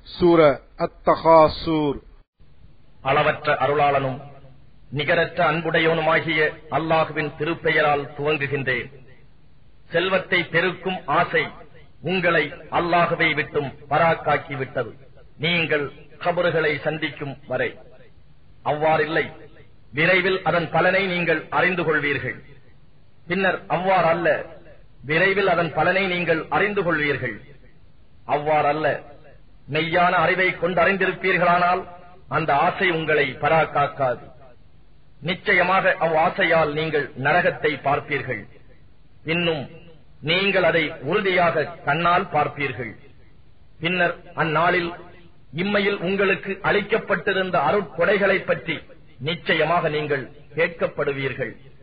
சூர அத்தகாசூர் அளவற்ற அருளாளனும் நிகரற்ற அன்புடையவனுமாகிய அல்லாஹுவின் திருப்பெயரால் துவங்குகின்றேன் செல்வத்தை பெருக்கும் ஆசை உங்களை அல்லாஹுவை விட்டும் பராக்காக்கி விட்டது நீங்கள் கபறுகளை சந்திக்கும் வரை அவ்வாறில்லை விரைவில் அதன் பலனை நீங்கள் அறிந்து கொள்வீர்கள் பின்னர் அவ்வாறு அல்ல விரைவில் அதன் பலனை நீங்கள் அறிந்து கொள்வீர்கள் அவ்வாறல்ல மெய்யான அறிவை கொண்டறிந்திருப்பீர்களானால் அந்த ஆசை உங்களை பராக்காக்காது நிச்சயமாக அவ் ஆசையால் நீங்கள் நரகத்தை பார்ப்பீர்கள் இன்னும் நீங்கள் அதை உறுதியாக கண்ணால் பார்ப்பீர்கள் பின்னர் அந்நாளில் இம்மையில் உங்களுக்கு அளிக்கப்பட்டிருந்த அருட்கொடைகளைப் பற்றி நிச்சயமாக நீங்கள் கேட்கப்படுவீர்கள்